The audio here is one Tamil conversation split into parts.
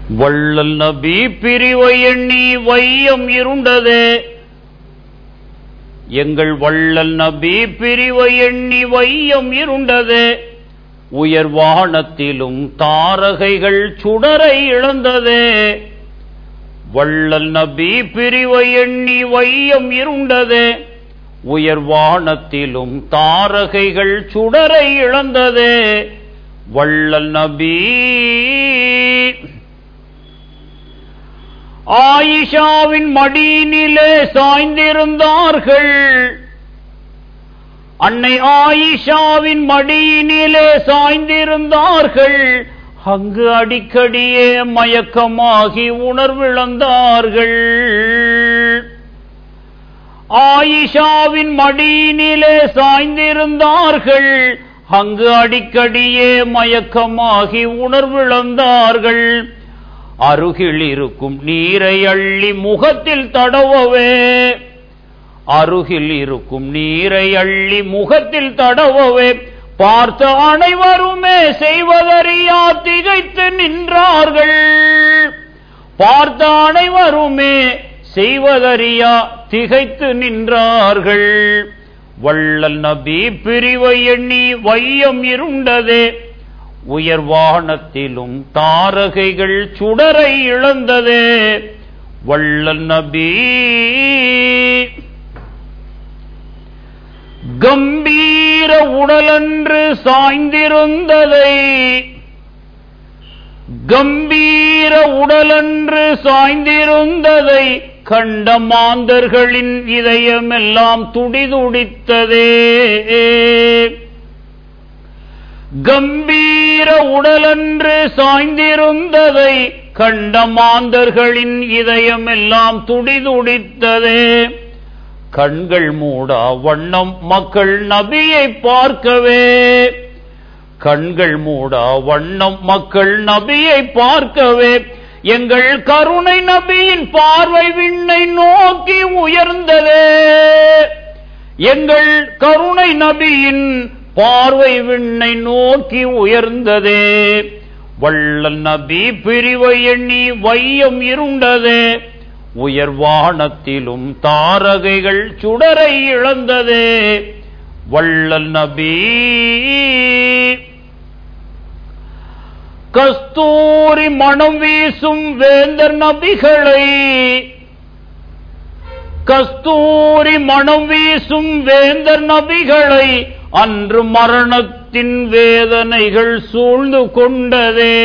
வள்ளல் நபி பிரிவை எண்ணி வையம் இருண்டதே எங்கள் வள்ளல் நபி பிரிவை எண்ணி வையம் இருண்டதே உயர் வானத்திலும் தாரகைகள் சுடரை இழந்ததே வள்ளல் நபி பிரிவை எண்ணி வையம் இருண்டதே உயர் வானத்திலும் தாரகைகள் சுடரை இழந்ததே வள்ளல் நபி ஆயிஷாவின் மடியினிலே சாய்ந்திருந்தார்கள் அன்னை ஆயிஷாவின் மடியினிலே சாய்ந்திருந்தார்கள் அங்கு அடிக்கடியே மயக்கமாகி உணர்விழந்தார்கள் ஆயிஷாவின் மடியினிலே சாய்ந்திருந்தார்கள் அங்கு அடிக்கடியே மயக்கமாகி உணர்விழந்தார்கள் அருகில் இருக்கும் நீரை அள்ளி முகத்தில் தடவவே அருகில் இருக்கும் நீரை அள்ளி முகத்தில் தடவவே பார்த்த அனைவருமே செய்வதறியா திகைத்து நின்றார்கள் பார்த்த அனைவருமே செய்வதறியா திகைத்து நின்றார்கள் வள்ளல் நபி பிரிவை எண்ணி வையம் இருண்டதே உயர் வானத்திலும் தாரகைகள் சுடரை இழந்ததே வள்ளல் நபி கம்பீர உடலன்று சாய்ந்திருந்ததை கம்பீர உடலன்று சாய்ந்திருந்ததை கண்ட மாந்தர்களின் இதயமெல்லாம் துடிதுடித்ததே கம்பீர உடலன்று சாய்ந்திருந்ததை கண்ட மாந்தர்களின் இதயமெல்லாம் துடிதுடித்ததே கண்கள் மூடா வண்ணம் மக்கள் நபியை பார்க்கவே கண்கள் மூடா வண்ணம் மக்கள் நபியை பார்க்கவே எங்கள் கருணை நபியின் பார்வை விண்ணை நோக்கி உயர்ந்ததே எங்கள் கருணை நபியின் பார்வை விண்ணை நோக்கி உயர்ந்ததே வள்ளல் நபி பிரிவை எண்ணி வையம் இருண்டதே உயர் வானத்திலும் தாரகைகள் சுடரை இழந்ததே வள்ளல் நபி கஸ்தூரி மனம் வீசும் வேந்தர் நபிகளை கஸ்தூரி மனம் வீசும் வேந்தர் நபிகளை அன்று மரணத்தின் வேதனைகள் சூழ்ந்து கொண்டதே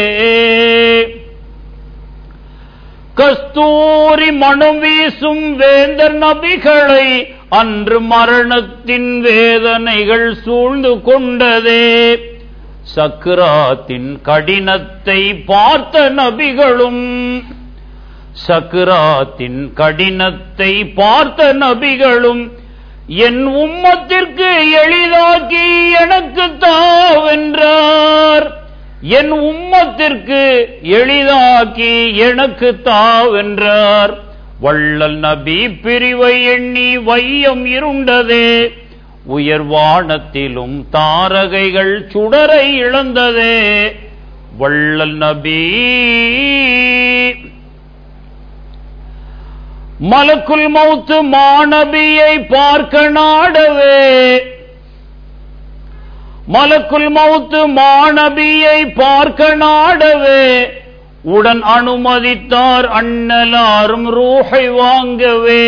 கஸ்தூரி மனம் வீசும் வேந்தர் நபிகளை அன்று மரணத்தின் வேதனைகள் சூழ்ந்து கொண்டதே சக்ராத்தின் கடினத்தை பார்த்த நபிகளும் சக்ராத்தின் கடினத்தை பார்த்த நபிகளும் என் உம்மத்திற்கு எளிதாக்கி எனக்கு தாவென்றார் என் உம்மத்திற்கு எளிதாக்கி எனக்கு தாவென்றார் வள்ளல் நபி பிரிவை எண்ணி வையம் இருண்டதே உயர் வானத்திலும் தாரகைகள் சுடரை இழந்ததே வள்ளல் நபி மலக்குல் மௌத்து மாணபியை பார்க்க நாடவே மலக்குல் மௌத்து மாணபியை பார்க்க நாடவே உடன் அனுமதித்தார் அண்ணலாரும் ரூஹை வாங்கவே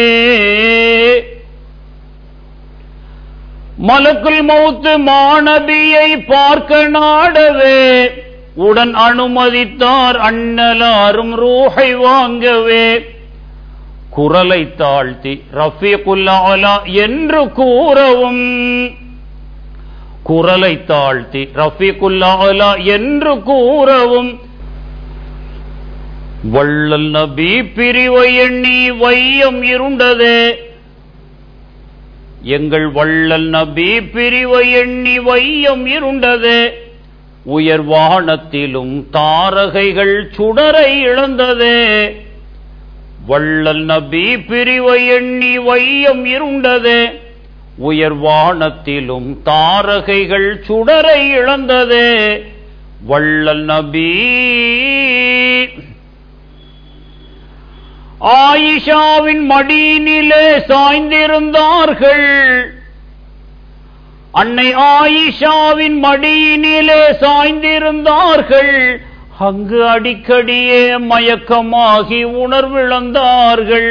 மலக்குல் மௌத்து மாணபியை பார்க்க நாடவே உடன் அனுமதித்தார் அண்ணலாரும் ரூஹை வாங்கவே குரலை தாழ்த்தி ரஃபீகுல்லா என்று கூறவும் குரலை தாழ்த்தி ரஃபீகுல்லா என்று கூறவும் வள்ளல் நபி பிரிவை எண்ணி வையம் இருண்டதே எங்கள் வள்ளல் நபி பிரிவை எண்ணி வையம் இருண்டதே உயர் வானத்திலும் தாரகைகள் சுடரை இழந்ததே வள்ளல் நபி பிரிவை எண்ணி வையம் இருண்டதே உயர் வானத்திலும் தாரகைகள் சுடரை இழந்ததே வள்ளல் நபி ஆயிஷாவின் மடியினிலே சாய்ந்திருந்தார்கள் அன்னை ஆயிஷாவின் மடியினிலே சாய்ந்திருந்தார்கள் அங்கு அடிக்கடியே மயக்கமாகி உணர்விழந்தார்கள்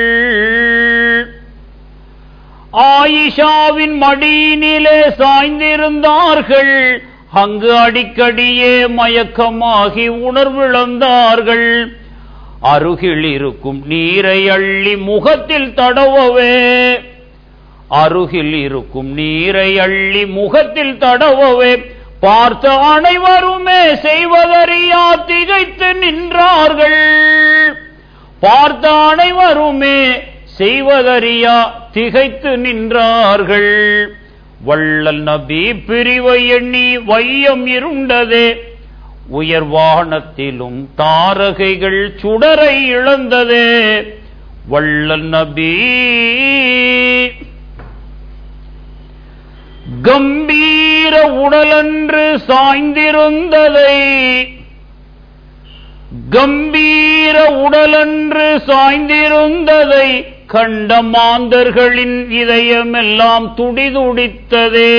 ஆயிஷாவின் மடியினிலே சாய்ந்திருந்தார்கள் அங்கு அடிக்கடியே மயக்கமாகி உணர்விழந்தார்கள் அருகில் இருக்கும் நீரை அள்ளி முகத்தில் தடவவே அருகில் இருக்கும் நீரை அள்ளி முகத்தில் தடவவே பார்த்த அனைவருமே செய்வதறியா திகைத்து நின்றார்கள் பார்த்த அனைவருமே செய்வதறியா திகைத்து நின்றார்கள் வள்ளல் நபி பிரிவை எண்ணி வையம் இருண்டதே உயர்வானத்திலும் தாரகைகள் சுடரை இழந்ததே வள்ளல் நபி கம்பீர உடலன்று சாய்ந்திருந்ததை கம்பீர உடலன்று சாய்ந்திருந்ததை கண்ட மாந்தர்களின் இதயமெல்லாம் துடிதுடித்ததே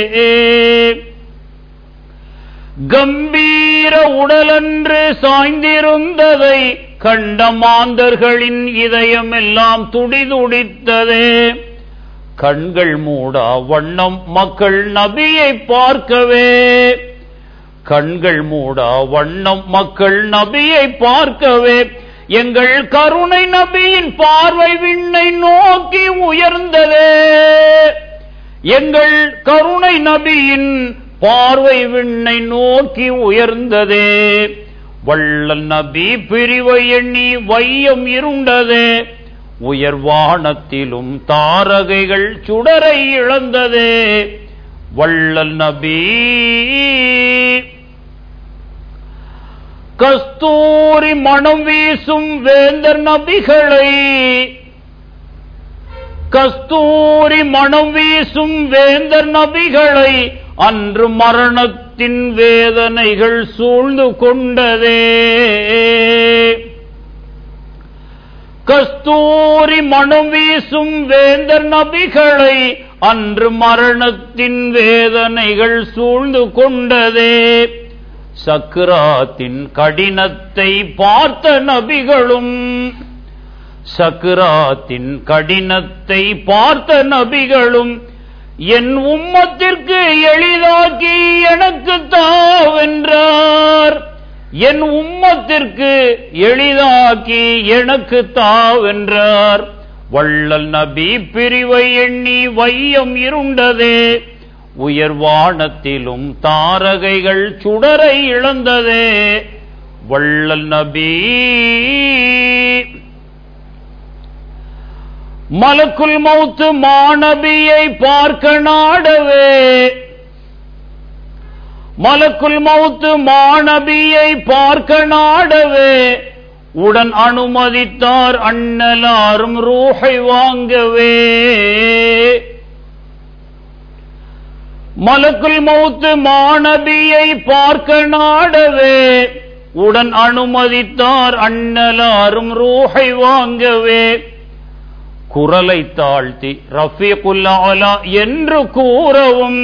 கம்பீர உடலன்று சாய்ந்திருந்ததை கண்ட மாந்தர்களின் இதயமெல்லாம் துடிதுடித்ததே கண்கள் மூடா வண்ணம் மக்கள் நபியை பார்க்கவே கண்கள் மூடா வண்ணம் மக்கள் நபியை பார்க்கவே எங்கள் கருணை நபியின் பார்வை விண்ணை நோக்கி உயர்ந்ததே எங்கள் கருணை நபியின் பார்வை விண்ணை நோக்கி உயர்ந்ததே வள்ளல் நபி பிரிவை எண்ணி வையம் இருண்டதே உயர்வானத்திலும் தாரகைகள் சுடரை இழந்ததே வள்ளல் நபி கஸ்தூரி மனம் வீசும் வேந்தர் நபிகளை கஸ்தூரி மனம் வீசும் வேந்தர் நபிகளை அன்று மரணத்தின் வேதனைகள் சூழ்ந்து கொண்டதே கஸ்தூரி மனம் வீசும் வேந்தர் நபிகளை அன்று மரணத்தின் வேதனைகள் சூழ்ந்து கொண்டதே சக்ராத்தின் கடினத்தை பார்த்த நபிகளும் சக்ராத்தின் கடினத்தை பார்த்த நபிகளும் என் உம்மத்திற்கு எளிதாக்கி எனக்கு தாவென்றார் என் உம்மத்திற்கு எளிதாக்கி எனக்கு தாவென்றார் வள்ளல் நபி பிரிவை எண்ணி வையம் இருண்டதே உயர்வானத்திலும் தாரகைகள் சுடரை இழந்ததே வள்ளல் நபி மலக்குல் மௌத்து மாநபியை பார்க்க நாடவே மலக்குல் மௌத்து மாநபியை பார்க்க நாடவே உடன் அனுமதித்தார் அண்ணலாரும் ரூஹை வாங்கவே மலக்குல் மௌத்து மாநபியை பார்க்க நாடவே உடன் அனுமதித்தார் அண்ணலாரும் ரூஹை வாங்கவே குரலை தாழ்த்தி ரஃபீகுல் ஆலா என்று கூறவும்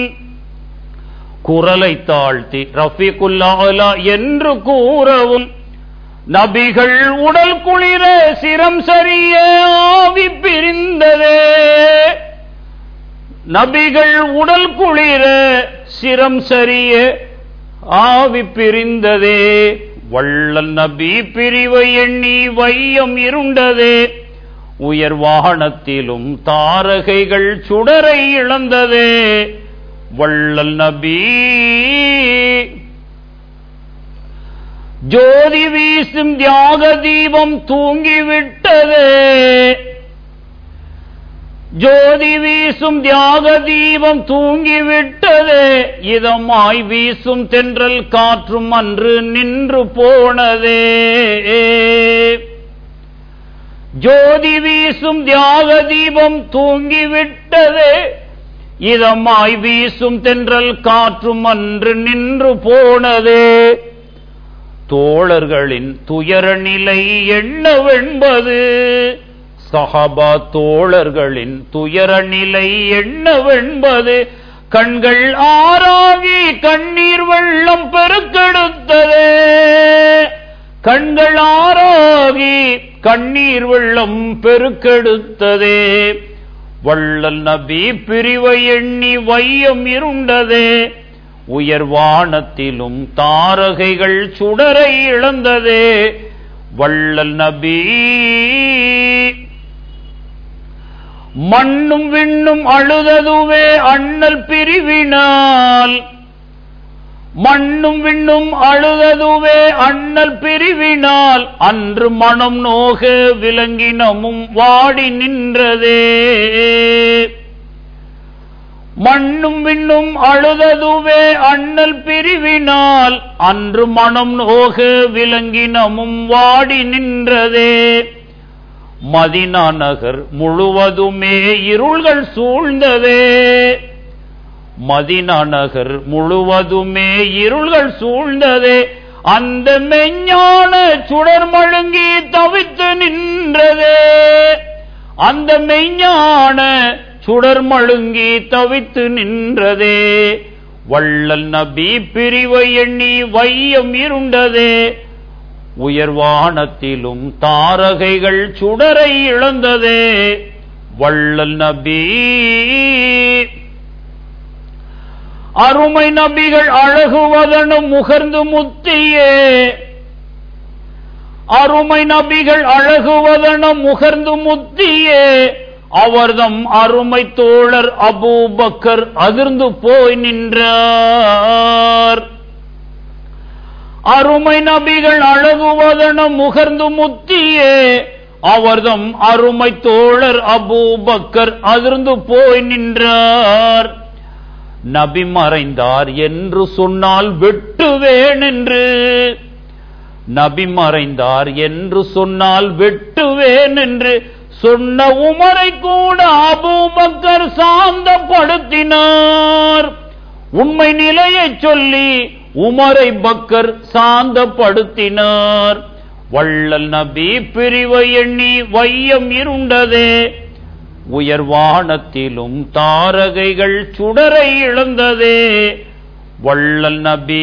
குரலை தாழ்த்தி ரஃபீகுல் ஆலா என்று கூறவும் நபிகள் உடல் குளிர சிரம் சரிய ஆவி பிரிந்ததே நபிகள் உடல் குளிர சிரம் சரிய ஆவி பிரிந்ததே வள்ளல் நபி பிரிவை எண்ணி வையம் இருண்டதே உயர்வானத்திலும் தாரகைகள் சுடரை இழந்ததே வள்ளல் நபி ஜோதி வீசும் தியாக தீபம் தூங்கிவிட்டதே ஜோதி வீசும் தியாக தீபம் தூங்கிவிட்டதே இதமாய் வீசும் தென்றல் காற்றும் அன்று நின்று போனதே ஜோதி வீசும் தியாக தீபம் தூங்கிவிட்டதே இதமாய் வீசும் தென்றல் காற்றும் அன்று நின்று போனதே தோழர்களின் துயர நிலை என்னவென்பது சஹாபா தோழர்களின் துயர நிலை என்னவென்பது கண்கள் ஆறாகி கண்ணீர் வெள்ளம் பெருக்கெடுத்ததே கண்கள் ஆறாகி கண்ணீர் வெள்ளம் பெருக்கெடுத்ததே வள்ளல் நபி பிரிவை எண்ணி வையம் இருண்டதே உயர்வானத்திலும் தாரகைகள் சுடரை இழந்ததே வள்ளல் நபி மண்ணும் விண்ணும் அழுததுவே அண்ணல் பிரிவினால் மண்ணும் விண்ணும் அழுததுவே அண்ணல் பிரிவினால் அன்று மனம் நோக விலங்கினமும் வாடி நின்றதே மண்ணும் விண்ணும் அழுததுவே அண்ணல் பிரிவினால் அன்று மனம் நோக விலங்கினமும் வாடி நின்றதே மதினா நகர் முழுவதுமே இருள்கள் சூழ்ந்ததே மதினா நகர் முழுவதுமே இருள்கள் சூழ்ந்ததே அந்த மெஞ்ஞான சுடர் மழுங்கி தவித்து நின்றதே அந்த மெய்ஞான சுடர் மழுங்கி தவித்து நின்றதே வள்ளல் நபி பிரிவை எண்ணி வையம் இருண்டதே உயர்வானத்திலும் தாரகைகள் சுடரை இழந்ததே வள்ளல் நபி அருமை நபிகள் அழகுவதனும் முகர்ந்து முத்தியே அருமை நபிகள் அழகுவதனும் முகர்ந்து முத்தியே அவர்தம் அருமை தோழர் அபூபக்கர் அதிர்ந்து போய் நின்றார் அருமை நபிகள் அழகுவதனும் முகர்ந்து முத்தியே அவர்தம் அருமை தோழர் அபூபக்கர் அதிர்ந்து போய் நின்றார் நபி மறைந்தார் என்று சொன்னால் வெட்டுவேன் என்று நபி மறைந்தார் என்று சொன்னால் வெட்டுவேன் என்று சொன்ன உமரை கூட அபூபக்கர் சாந்தப்படுத்தினார் உண்மை நிலையை சொல்லி உமரை பக்கர் சாந்தப்படுத்தினார் வள்ளல் நபி பிரிவை எண்ணி வையம் இருண்டதே உயர்வானத்திலும் தாரகைகள் சுடரை இழந்ததே வள்ளல் நபி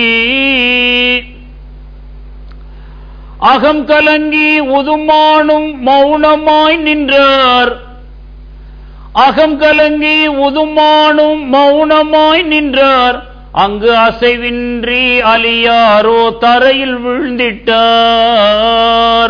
அகம் கலங்கி உதுமானும் மௌனமாய் நின்றார் அகம் கலங்கி உதுமானும் மௌனமாய் நின்றார் அங்கு அசைவின்றி அலியாரோ தரையில் விழுந்திட்டார்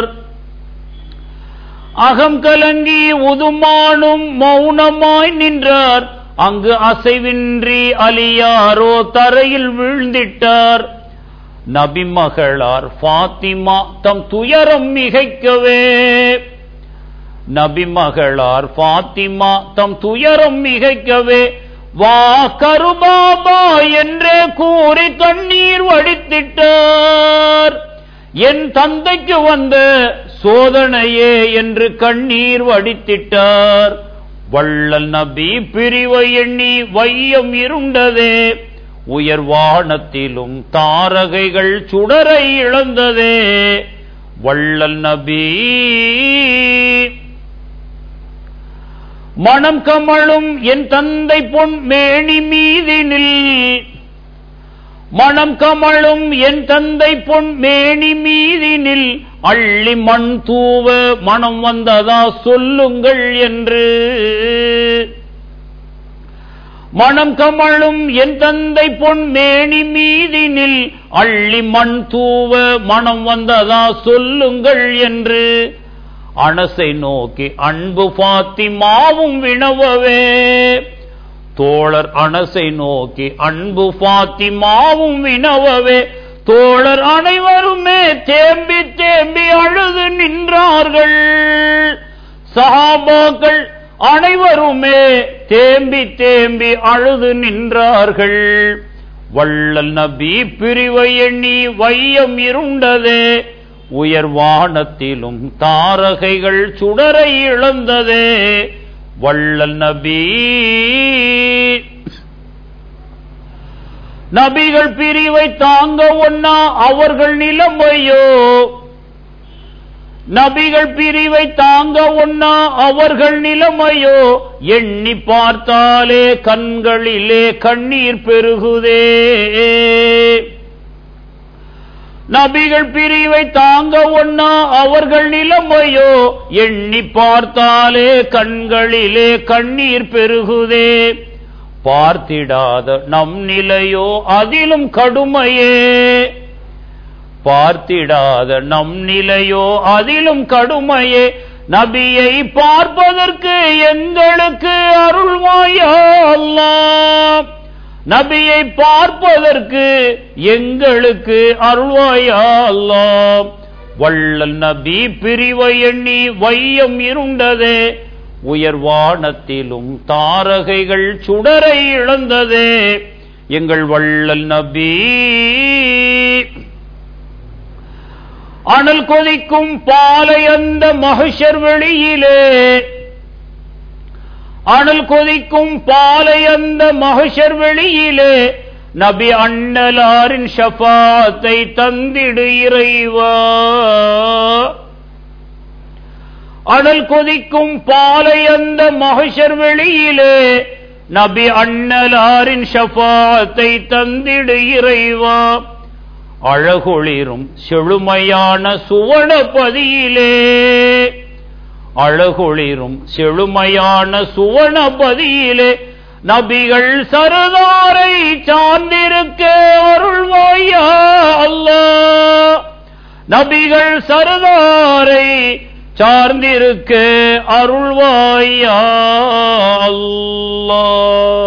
அகம் கலங்கி உதுமானும் மௌனமாய் நின்றார் அங்கு அசைவின்றி அலியாரோ தரையில் வீழ்ந்திட்டார் நபி மகளார் ஃபாத்திமா தம் துயரம் மிகைக்கவே நபி மகளார் ஃபாத்திமா தம் துயரம் மிகைக்கவே வா கருபாபா என்றே கூறி கண்ணீர் வடித்திட்டார் என் தந்தைக்கு வந்த சோதனையே என்று கண்ணீர் வடித்திட்டார் வள்ளல் நபி பிரிவை எண்ணி வையம் இருண்டதே உயர்வானத்திலும் தாரகைகள் சுடரை இழந்ததே வள்ளல் நபி மனம் கமழும் என் தந்தை பொன் மேனி மீதினில் மனம் கமழும் என் தந்தை பொன் மேனி மீதினில் அள்ளி மண் தூவ மனம் வந்ததா சொல்லுங்கள் என்று மனம் கமழும் என் தந்தை பொன் மேனி மீதினில் அள்ளி மண் தூவ மனம் வந்ததா சொல்லுங்கள் என்று அனசை நோக்கி அன்பு பாத்திமாவும் வினவவே தோழர் அனசை நோக்கி அன்பு பாத்திமாவும் வினவவே தோழர் அனைவருமே தேம்பி தேம்பி அழுது நின்றார்கள் சஹாபாக்கள் அனைவருமே தேம்பி தேம்பி அழுது நின்றார்கள் வள்ளல் நபி பிரிவை எண்ணி வையம் இருண்டதே உயர்வானத்திலும் தாரகைகள் சுடரை இழந்ததே வள்ளல் நபி நபிகள் பிரிவை தாங்க ஒன்னா அவர்கள் நிலைமையோ நபிகள் பிரிவை தாங்க ஒன்னா அவர்கள் நிலைமையோ எண்ணி பார்த்தாலே கண்களிலே கண்ணீர் பெருகுதே நபிகள் பிரிவை தாங்க ஒன்னா அவர்கள் நிலைமையோ எண்ணி பார்த்தாலே கண்களிலே கண்ணீர் பெருகுதே பார்த்திடாத நம் நிலையோ அதிலும் கடுமையே பார்த்திடாத நம் நிலையோ அதிலும் கடுமையே நபியை பார்ப்பதற்கு எங்களுக்கு அருள்வாயா அல்லாஹ் நபியை பார்ப்பதற்கு எங்களுக்கு அருள்வாயா அல்லாஹ் வள்ளல் நபி பிரிவை எண்ணி வையம் இருண்டதே உயர்வானத்திலும் தாரகைகள் சுடரை இழந்ததே எங்கள் வள்ளல் நபி அனல் கொதிக்கும் பாலை அந்த மகிஷர் வெளியிலே அனல் கொதிக்கும் பாலை அந்த மகிஷர் வெளியிலே நபி அண்ணலாரின் ஷபாத்தை தந்திடு இறைவா அனல் கொதிக்கும் பாலை அந்த மகிஷர் வெளியிலே நபி அண்ணலாரின் ஷபாத்தை தந்திடு இறைவா அழகொளிரும் செழுமையான சுவனபதியிலே அழகொளிரும் செழுமையான சுவனபதியிலே நபிகள் சரதாரை சார்ந்திருக்க அருள்வாயா அல்லாஹ் நபிகள் சரதாரை சார்ந்திருக்க அருள்வாயா அல்லாஹ்